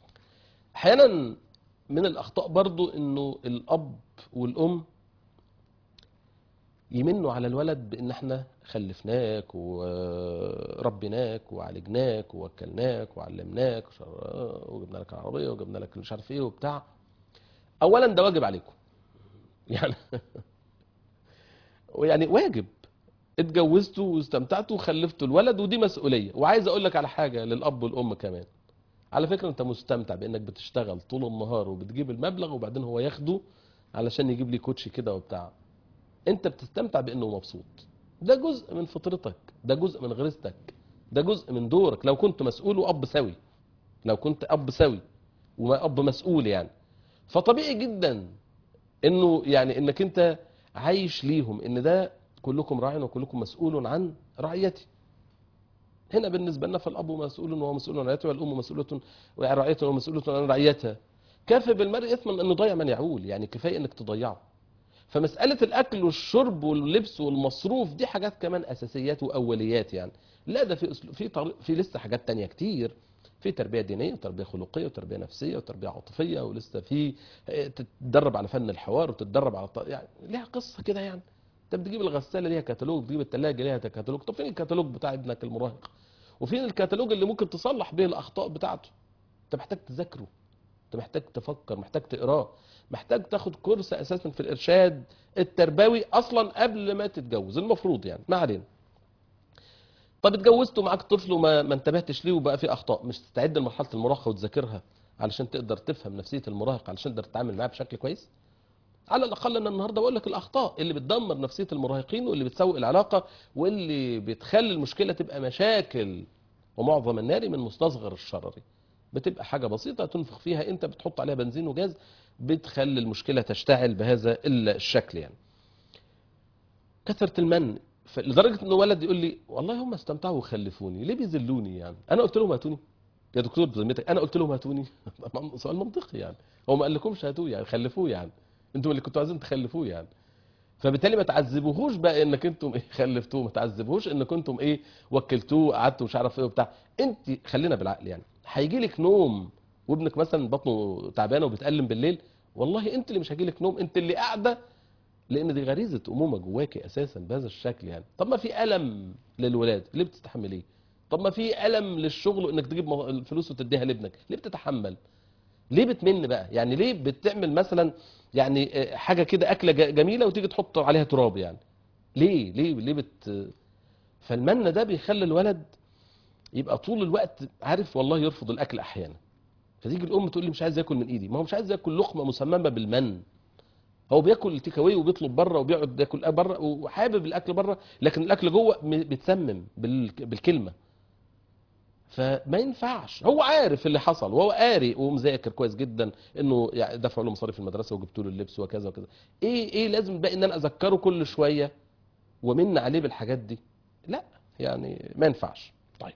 احيانا من الاخطاء برضو انه الاب والام يمنوا على الولد بان احنا خلفناك وربيناك وعالجناك ووكلناك وعلمناك وشر- وجبنا لك العربيه وجبنا لك مش عارف ايه وبتاع اولا ده واجب عليكم يعني ويعني واجب اتجوزتوا واستمتعتوا وخلفتوا الولد ودي مسؤوليه وعايز اقول لك على حاجه للاب والام كمان على فكره انت مستمتع بانك بتشتغل طول النهار وبتجيب المبلغ وبعدين هو ياخده علشان يجيب لي كوتشي كده وبتاع انت بتستمتع بانه مبسوط ده جزء من فطرتك ده جزء من غريزتك ده جزء من دورك لو كنت مسؤول واب سوي لو كنت اب سوي واب مسؤول يعني فطبيعي جدا انه يعني انك انت عايش ليهم ان ده كلكم راع وكلكم مسؤول عن رعيتي هنا بالنسبه لنا فالاب مسؤول وهو مسؤول عن رعيته والام مسؤوله عن رعيته ومسؤوله عن رعيتها كافي بالمرء اثما انه يضيع من يعول يعني كفايه انك تضيعه فمساله الاكل والشرب واللبس والمصروف دي حاجات كمان اساسيات واوليات يعني لا ده في أسلوب في طريق في لسه حاجات تانية كتير في تربيه دينيه وتربيه خلقيه وتربيه نفسيه وتربيه عاطفيه ولسه في اه، تتدرب على فن الحوار وتتدرب على ط- يعني ليها قصه كده يعني انت بتجيب الغساله ليها كتالوج بتجيب الثلاجه ليها كتالوج طب فين الكتالوج بتاع ابنك المراهق وفين الكتالوج اللي ممكن تصلح به الاخطاء بتاعته انت محتاج تذاكره انت محتاج تفكر محتاج تقراه محتاج تاخد كورس اساسا في الارشاد التربوي اصلا قبل ما تتجوز المفروض يعني ما علينا طب اتجوزت ومعاك طفل وما ما انتبهتش ليه وبقى في اخطاء مش تستعد لمرحله المراهقه وتذاكرها علشان تقدر تفهم نفسيه المراهق علشان تقدر تتعامل معاه بشكل كويس على الاقل انا النهارده بقول لك الاخطاء اللي بتدمر نفسيه المراهقين واللي بتسوء العلاقه واللي بتخلي المشكله تبقى مشاكل ومعظم النار من مستصغر الشرري بتبقى حاجه بسيطه تنفخ فيها انت بتحط عليها بنزين وجاز بتخلي المشكله تشتعل بهذا الشكل يعني كثره المن ف- لدرجه ان ولد يقول لي والله هم استمتعوا وخلفوني ليه بيذلوني يعني انا قلت لهم هاتوني يا دكتور بذمتك انا قلت لهم هاتوني طبعاً سؤال منطقي يعني هو ما قال لكمش هاتوه يعني خلفوه يعني انتوا اللي كنتوا عايزين تخلفوه يعني فبالتالي ما تعذبوهوش بقى انك انتم ايه خلفتوه ما تعذبوهوش انك انتم ايه وكلتوه قعدتوا مش عارف ايه وبتاع انت خلينا بالعقل يعني هيجي لك نوم وابنك مثلا بطنه تعبانه وبتألم بالليل والله انت اللي مش هيجي لك نوم انت اللي قاعده لان دي غريزه امومه جواكي اساسا بهذا الشكل يعني طب ما في الم للولاد ليه بتستحمليه طب ما في الم للشغل انك تجيب مغ- الفلوس وتديها لابنك ليه بتتحمل ليه بتمن بقى يعني ليه بتعمل مثلا يعني آه، حاجه كده اكله ج- جميله وتيجي تحط عليها تراب يعني ليه ليه ليه بت فالمن ده بيخلي الولد يبقى طول الوقت عارف والله يرفض الاكل احيانا فتيجي الام تقول لي مش عايز ياكل من ايدي ما هو مش عايز ياكل لقمه مسممه بالمن هو بياكل تيك اواي وبيطلب بره وبيقعد ياكل بره وحابب الاكل بره لكن الاكل جوه م- بيتسمم بال- بالكلمه فما ينفعش هو عارف اللي حصل وهو قاري ومذاكر كويس جدا انه يعني دفع له مصاريف المدرسه وجبت له اللبس وكذا وكذا ايه ايه لازم بقى ان انا اذكره كل شويه ومن عليه بالحاجات دي لا يعني ما ينفعش طيب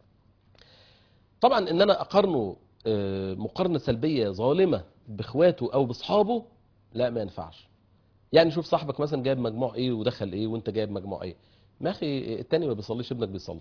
طبعا ان انا اقارنه آه، مقارنه سلبيه ظالمه باخواته او باصحابه لا ما ينفعش يعني شوف صاحبك مثلا جايب مجموع ايه ودخل ايه وانت جايب مجموع ايه ما اخي التاني ما بيصليش ابنك بيصلي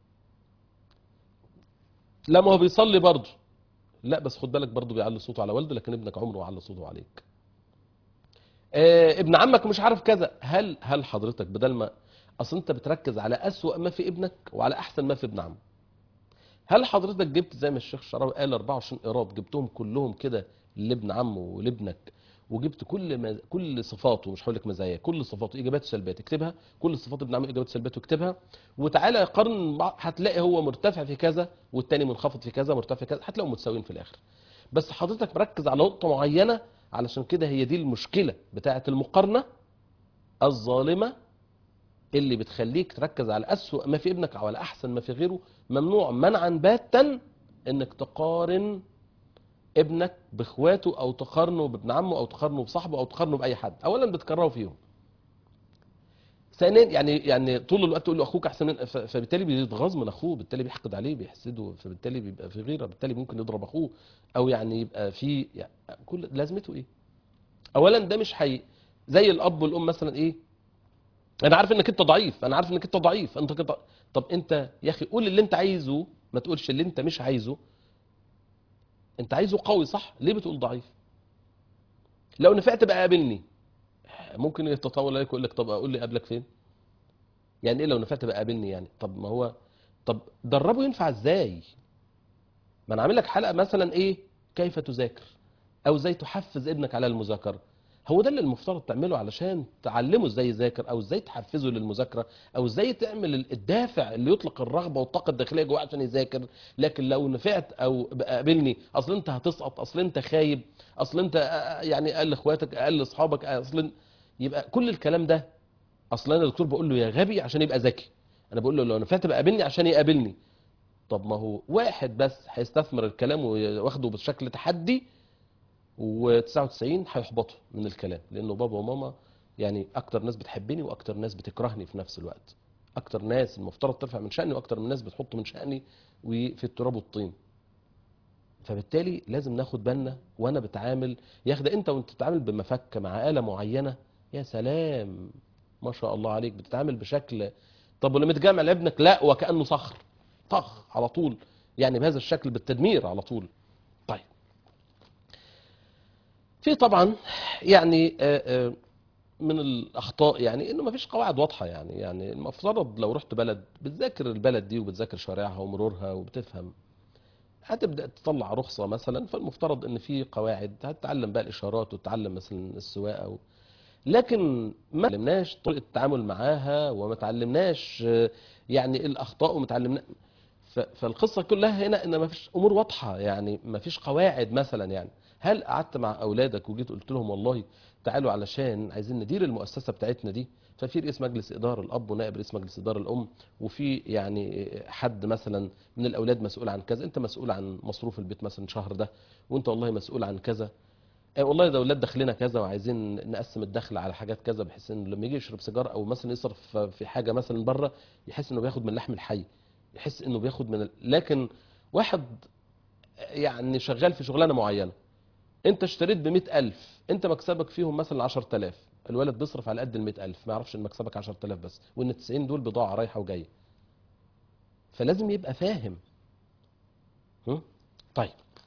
لا ما هو بيصلي برضه لا بس خد بالك برضه بيعلي صوته على والده لكن ابنك عمره ما على صوته عليك آه ابن عمك مش عارف كذا هل هل حضرتك بدل ما اصل انت بتركز على اسوأ ما في ابنك وعلى احسن ما في ابن عمك هل حضرتك جبت زي ما الشيخ شراوي قال 24 ايراد جبتهم كلهم كده لابن عمه ولابنك وجبت كل ما كل صفاته مش هقول لك مزايا كل صفاته ايجابات وسلبيات اكتبها كل صفات ابن عمه ايجابات وسلبيات واكتبها وتعالى قارن مع- هتلاقي هو مرتفع في كذا والتاني منخفض في كذا مرتفع في كذا هتلاقيهم متساويين في الاخر بس حضرتك مركز على نقطه معينه علشان كده هي دي المشكله بتاعه المقارنه الظالمه اللي بتخليك تركز على أسوأ ما في ابنك او على احسن ما في غيره ممنوع منعا باتا انك تقارن ابنك باخواته او تقارنه بابن عمه او تقارنه بصاحبه او تقارنه باي حد اولا بتكرهه فيهم ثانيا يعني يعني طول الوقت تقول له اخوك احسن من ف- فبالتالي بيتغاظ من اخوه بالتالي بيحقد عليه بيحسده فبالتالي بيبقى في غيره بالتالي ممكن يضرب اخوه او يعني يبقى في يعني كل لازمته ايه اولا ده مش حي زي الاب والام مثلا ايه انا عارف انك انت ضعيف انا عارف انك انت ضعيف انت كده طب انت يا اخي قول اللي انت عايزه ما تقولش اللي انت مش عايزه انت عايزه قوي صح ليه بتقول ضعيف لو نفعت بقى قابلني ممكن يتطاول عليك ويقول لك طب اقول لي قبلك فين يعني ايه لو نفعت بقى قابلني يعني طب ما هو طب دربه ينفع ازاي ما انا عامل لك حلقه مثلا ايه كيف تذاكر او ازاي تحفز ابنك على المذاكره هو ده اللي المفترض تعمله علشان تعلمه ازاي يذاكر او ازاي تحفزه للمذاكره او ازاي تعمل الدافع اللي يطلق الرغبه والطاقه الداخليه جواه عشان يذاكر لكن لو نفعت او بقى قابلني اصل انت هتسقط اصل انت خايب اصل انت آه، يعني اقل اخواتك اقل اصحابك اصل يبقى كل الكلام ده اصل انا الدكتور بقول له يا غبي عشان يبقى ذكي انا بقول له لو نفعت بقى قابلني عشان يقابلني طب ما هو واحد بس هيستثمر الكلام وياخده بشكل تحدي و99 هيحبطوا من الكلام لانه بابا وماما يعني اكتر ناس بتحبني واكتر ناس بتكرهني في نفس الوقت اكتر ناس المفترض ترفع من شأني واكتر من ناس بتحط من شأني وفي التراب والطين فبالتالي لازم ناخد بالنا وانا بتعامل يا اخي ده انت وانت بتتعامل بمفك مع آلة معينة يا سلام ما شاء الله عليك بتتعامل بشكل طب ولما تجامع لابنك لا وكأنه صخر طخ على طول يعني بهذا الشكل بالتدمير على طول طيب في طبعا يعني آه، آه، من الاخطاء يعني انه ما فيش قواعد واضحه يعني يعني المفترض لو رحت بلد بتذاكر البلد دي وبتذاكر شوارعها ومرورها وبتفهم هتبدا تطلع رخصه مثلا فالمفترض ان في قواعد هتتعلم بقى الاشارات وتتعلم مثلا السواقه و... لكن ما تعلمناش طريقه التعامل معاها وما تعلمناش آه، يعني الاخطاء وما تعلمنا ف- فالقصه كلها هنا ان ما فيش امور واضحه يعني ما فيش قواعد مثلا يعني هل قعدت مع اولادك وجيت قلت لهم والله تعالوا علشان عايزين ندير المؤسسه بتاعتنا دي ففي رئيس مجلس اداره الاب ونائب رئيس مجلس اداره الام وفي يعني حد مثلا من الاولاد مسؤول عن كذا انت مسؤول عن مصروف البيت مثلا الشهر ده وانت والله مسؤول عن كذا آه والله ده اولاد دخلنا كذا وعايزين نقسم الدخل على حاجات كذا بحيث ان لما يجي يشرب سيجاره او مثلا يصرف في حاجه مثلا بره يحس انه بياخد من لحم الحي يحس انه بياخد من ال... لكن واحد يعني شغال في شغلانه معينه انت اشتريت ب ألف انت مكسبك فيهم مثلا 10000 الولد بيصرف على قد ال 100000 ما يعرفش ان مكسبك 10000 بس وان 90 دول بضاعه رايحه وجايه فلازم يبقى فاهم هم؟ طيب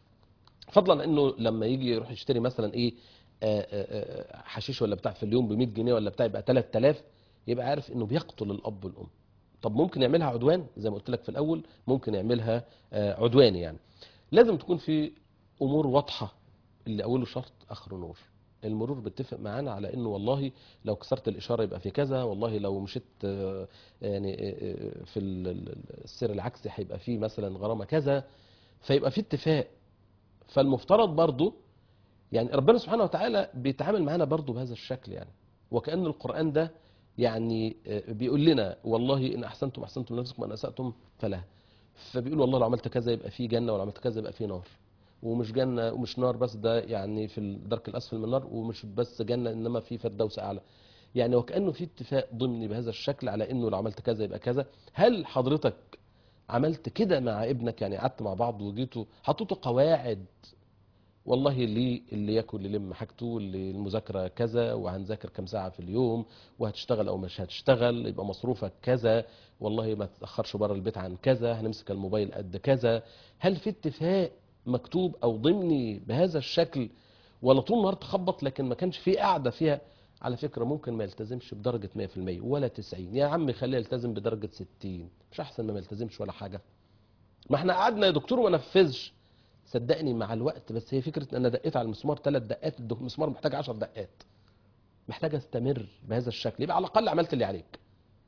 فضلا انه لما يجي يروح يشتري مثلا ايه آه، آه، آه، حشيش ولا بتاع في اليوم ب 100 جنيه ولا بتاع يبقى 3000 يبقى عارف انه بيقتل الاب والام طب ممكن يعملها عدوان زي ما قلت لك في الاول ممكن يعملها آه، عدواني يعني لازم تكون في امور واضحه اللي اوله شرط اخره نور المرور بيتفق معانا على انه والله لو كسرت الاشاره يبقى في كذا والله لو مشيت آه، يعني آه، آه، في ال- ال- السير العكسي هيبقى فيه مثلا غرامه كذا فيبقى في اتفاق فالمفترض برضو يعني ربنا سبحانه وتعالى بيتعامل معانا برضو بهذا الشكل يعني وكأن القرآن ده يعني آه، بيقول لنا والله إن أحسنتم أحسنتم لنفسكم وإن أسأتم فلها فبيقول والله لو عملت كذا يبقى في جنة ولو عملت كذا يبقى في نار ومش جنة ومش نار بس ده يعني في الدرك الأسفل من النار ومش بس جنة إنما في فردوس أعلى يعني وكأنه في اتفاق ضمني بهذا الشكل على إنه لو عملت كذا يبقى كذا هل حضرتك عملت كده مع ابنك يعني قعدت مع بعض وجيتوا حطيتوا قواعد والله اللي اللي ياكل يلم حاجته اللي المذاكره كذا وهنذاكر كام ساعه في اليوم وهتشتغل او مش هتشتغل يبقى مصروفك كذا والله ما تتاخرش بره البيت عن كذا هنمسك الموبايل قد كذا هل في اتفاق مكتوب او ضمني بهذا الشكل ولا طول النهار تخبط لكن ما كانش في قاعده فيها على فكره ممكن ما يلتزمش بدرجه 100% ولا 90 يا عم خليه يلتزم بدرجه 60 مش احسن ما ما يلتزمش ولا حاجه ما احنا قعدنا يا دكتور وما نفذش صدقني مع الوقت بس هي فكره ان انا دقيت على المسمار ثلاث دقات الدك- المسمار محتاج 10 دقات محتاج استمر بهذا الشكل يبقى على الاقل عملت اللي عليك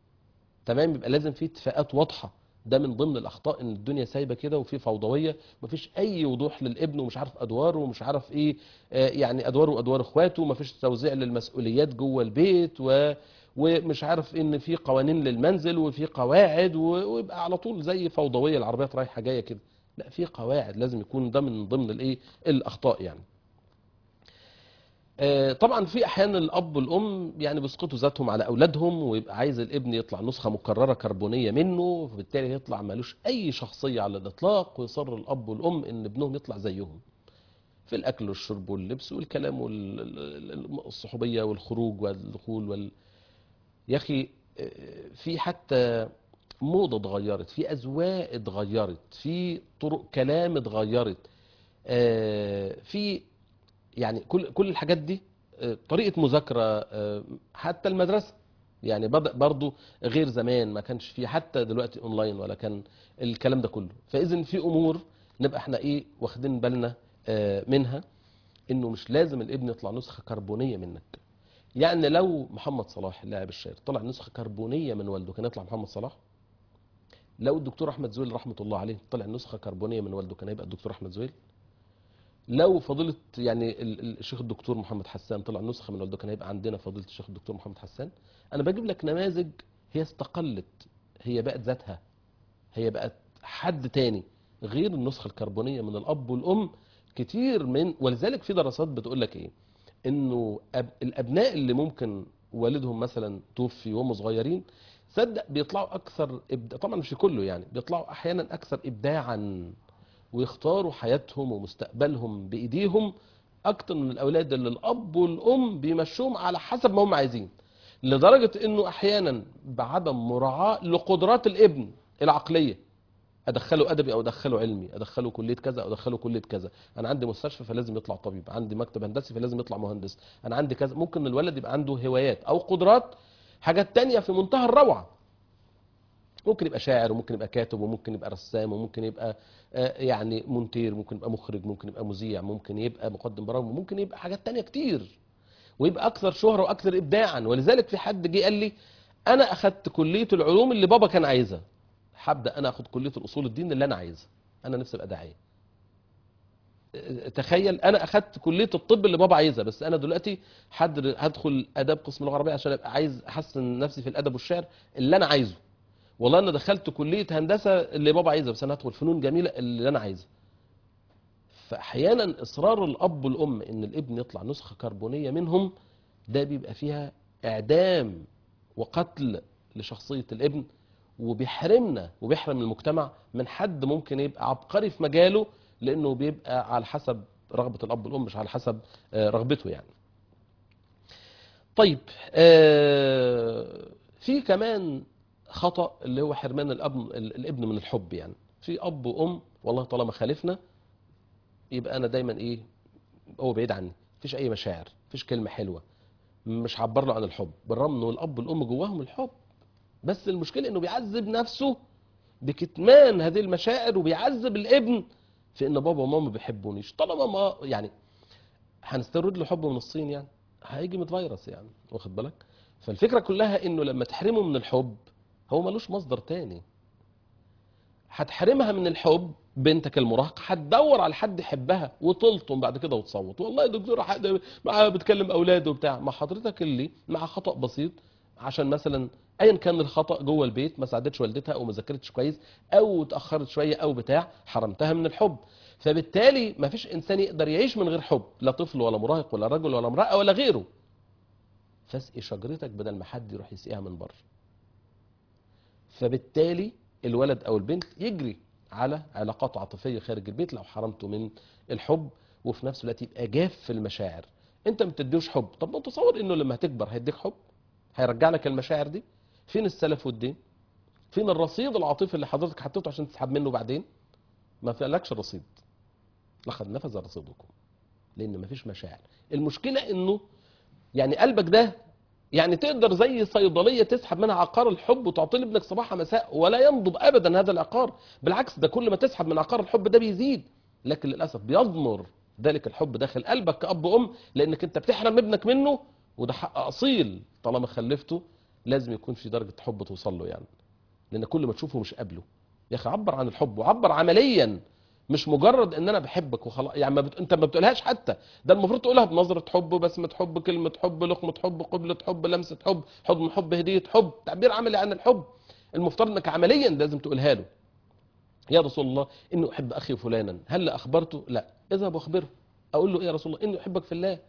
تمام يبقى لازم في اتفاقات واضحه ده من ضمن الاخطاء ان الدنيا سايبه كده وفي فوضويه مفيش اي وضوح للابن ومش عارف ادواره ومش عارف ايه آه، يعني ادواره وادوار اخواته مفيش توزيع للمسؤوليات جوه البيت و ومش عارف ان في قوانين للمنزل وفي قواعد و- ويبقى على طول زي فوضويه العربيات رايحه جايه كده لا في قواعد لازم يكون ده من ضمن الايه الاخطاء يعني آه، طبعا في احيانا الاب والام يعني بيسقطوا ذاتهم على اولادهم ويبقى عايز الابن يطلع نسخه مكرره كربونيه منه فبالتالي يطلع مالوش اي شخصيه على الاطلاق ويصر الاب والام ان ابنهم يطلع زيهم في الاكل والشرب واللبس والكلام والصحوبيه والخروج والدخول وال يا اخي آه، في حتى موضه اتغيرت في اذواق اتغيرت في طرق كلام اتغيرت آه، في يعني كل كل الحاجات دي آه، طريقة مذاكرة آه، حتى المدرسة يعني بدأ برضو غير زمان ما كانش فيه حتى دلوقتي اونلاين ولا كان الكلام ده كله فاذا في امور نبقى احنا ايه واخدين بالنا آه، منها انه مش لازم الابن يطلع نسخة كربونية منك يعني لو محمد صلاح اللاعب الشهير طلع نسخة كربونية من والده كان يطلع محمد صلاح لو الدكتور احمد زويل رحمة الله عليه طلع نسخة كربونية من والده كان هيبقى الدكتور احمد زويل لو فضيلة يعني ال- ال- الشيخ الدكتور محمد حسان طلع نسخة من والده كان هيبقى عندنا فضيلة الشيخ الدكتور محمد حسان انا بجيب لك نماذج هي استقلت هي بقت ذاتها هي بقت حد تاني غير النسخة الكربونية من الاب والام كتير من ولذلك في دراسات بتقول لك ايه انه أب الابناء اللي ممكن والدهم مثلا توفي وهم صغيرين صدق بيطلعوا اكثر إبداع طبعا مش كله يعني بيطلعوا احيانا اكثر ابداعا ويختاروا حياتهم ومستقبلهم بايديهم اكتر من الاولاد اللي الاب والام بيمشوهم على حسب ما هم عايزين لدرجه انه احيانا بعدم مراعاه لقدرات الابن العقليه ادخله ادبي او ادخله علمي ادخله كليه كذا او ادخله كليه كذا انا عندي مستشفى فلازم يطلع طبيب عندي مكتب هندسي فلازم يطلع مهندس انا عندي كذا ممكن الولد يبقى عنده هوايات او قدرات حاجات تانية في منتهى الروعه ممكن يبقى شاعر وممكن يبقى كاتب وممكن يبقى رسام وممكن يبقى آه، يعني مونتير ممكن يبقى مخرج ممكن يبقى مذيع ممكن يبقى مقدم برامج ممكن يبقى حاجات تانية كتير ويبقى اكثر شهرة واكثر ابداعا ولذلك في حد جه قال لي انا اخدت كلية العلوم اللي بابا كان عايزها هبدا انا اخد كلية الاصول الدين اللي انا عايزها انا نفسي ابقى داعية آه، تخيل انا اخدت كليه الطب اللي بابا عايزها بس انا دلوقتي حد هدخل اداب قسم اللغه العربيه عشان ابقى عايز احسن نفسي في الادب والشعر اللي انا عايزه والله انا دخلت كليه هندسه اللي بابا عايزها بس انا هدخل فنون جميله اللي انا عايزها فاحيانا اصرار الاب والام ان الابن يطلع نسخه كربونيه منهم ده بيبقى فيها اعدام وقتل لشخصيه الابن وبيحرمنا وبيحرم المجتمع من حد ممكن يبقى عبقري في مجاله لانه بيبقى على حسب رغبه الاب والام مش على حسب آه، رغبته يعني طيب آه، في كمان خطأ اللي هو حرمان الأب الابن من الحب يعني في أب وأم والله طالما خالفنا يبقى أنا دايما إيه هو بعيد عني مفيش أي مشاعر مفيش كلمة حلوة مش عبر له عن الحب بالرغم إنه الأب والأم جواهم الحب بس المشكلة إنه بيعذب نفسه بكتمان هذه المشاعر وبيعذب الابن في إن بابا وماما ما بيحبونيش طالما ما يعني هنستورد له حب من الصين يعني هيجي من فيروس يعني واخد بالك فالفكرة كلها إنه لما تحرمه من الحب هو ملوش مصدر تاني هتحرمها من الحب بنتك المراهقة هتدور على حد يحبها وتلطم بعد كده وتصوت والله يا دكتور حد معاه بتكلم اولاده وبتاع ما حضرتك اللي مع خطأ بسيط عشان مثلا ايا كان الخطأ جوه البيت ما ساعدتش والدتها او ما ذاكرتش كويس او اتاخرت شويه او بتاع حرمتها من الحب فبالتالي ما فيش انسان يقدر يعيش من غير حب لا طفل ولا مراهق ولا رجل ولا امراه ولا غيره فاسقي شجرتك بدل ما حد يروح يسقيها من بره فبالتالي الولد او البنت يجري على علاقات عاطفيه خارج البيت لو حرمته من الحب وفي نفس الوقت يبقى جاف في المشاعر انت ما بتديهوش حب طب ما تصور انه لما هتكبر هيديك حب هيرجع لك المشاعر دي فين السلف والدين فين الرصيد العاطفي اللي حضرتك حطيته عشان تسحب منه بعدين ما فيلكش رصيد لقد نفذ رصيدكم لان مفيش مشاعر المشكله انه يعني قلبك ده يعني تقدر زي صيدليه تسحب منها عقار الحب وتعطي لابنك صباحا مساء ولا ينضب ابدا هذا العقار بالعكس ده كل ما تسحب من عقار الحب ده بيزيد لكن للاسف بيضمر ذلك الحب داخل قلبك كاب وام لانك انت بتحرم ابنك منه وده حق اصيل طالما خلفته لازم يكون في درجه حب توصل له يعني لان كل ما تشوفه مش قابله يا اخي عبر عن الحب وعبر عمليا مش مجرد ان انا بحبك وخلاص يعني ما بت... انت ما بتقولهاش حتى ده المفروض تقولها بنظره حب بسمه حب كلمه حب لقمه حب قبله حب لمسه حب حضن حب هديه حب تعبير عملي عن الحب المفترض انك عمليا لازم تقولها له يا رسول الله اني احب اخي فلانا هل اخبرته لا اذهب واخبره اقول له ايه يا رسول الله اني احبك في الله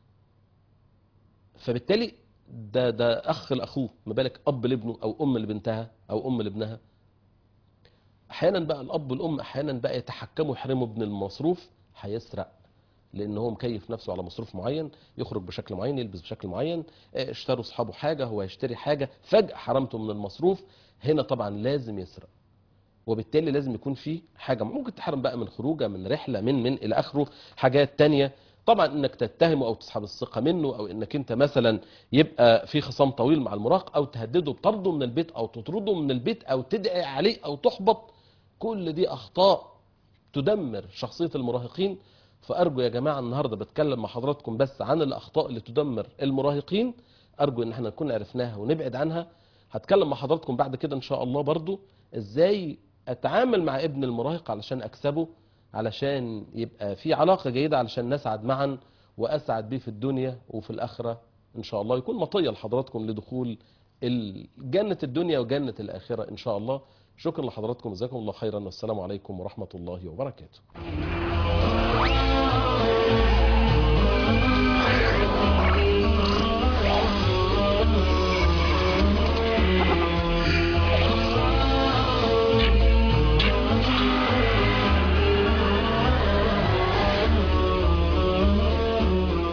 فبالتالي ده ده اخ لاخوه ما بالك اب لابنه او ام لبنتها او ام لابنها احيانا بقى الاب والام احيانا بقى يتحكموا يحرموا ابن المصروف هيسرق لان هو مكيف نفسه على مصروف معين يخرج بشكل معين يلبس بشكل معين اه، اشتروا اصحابه حاجه هو هيشتري حاجه فجاه حرمته من المصروف هنا طبعا لازم يسرق وبالتالي لازم يكون في حاجه ممكن تحرم بقى من خروجه من رحله من من الى اخره حاجات تانية طبعا انك تتهمه او تسحب الثقه منه او انك انت مثلا يبقى في خصام طويل مع المراهق او تهدده بطرده من البيت او تطرده من البيت او تدعي عليه او تحبط كل دي اخطاء تدمر شخصيه المراهقين فارجو يا جماعه النهارده بتكلم مع حضراتكم بس عن الاخطاء اللي تدمر المراهقين ارجو ان احنا نكون عرفناها ونبعد عنها هتكلم مع حضراتكم بعد كده ان شاء الله برضو ازاي اتعامل مع ابن المراهق علشان اكسبه علشان يبقى في علاقة جيدة علشان نسعد معا واسعد بيه في الدنيا وفي الاخرة ان شاء الله يكون مطية لحضراتكم لدخول ال- جنة الدنيا وجنة الاخرة ان شاء الله شكرا لحضراتكم جزاكم الله خيرا والسلام عليكم ورحمة الله وبركاته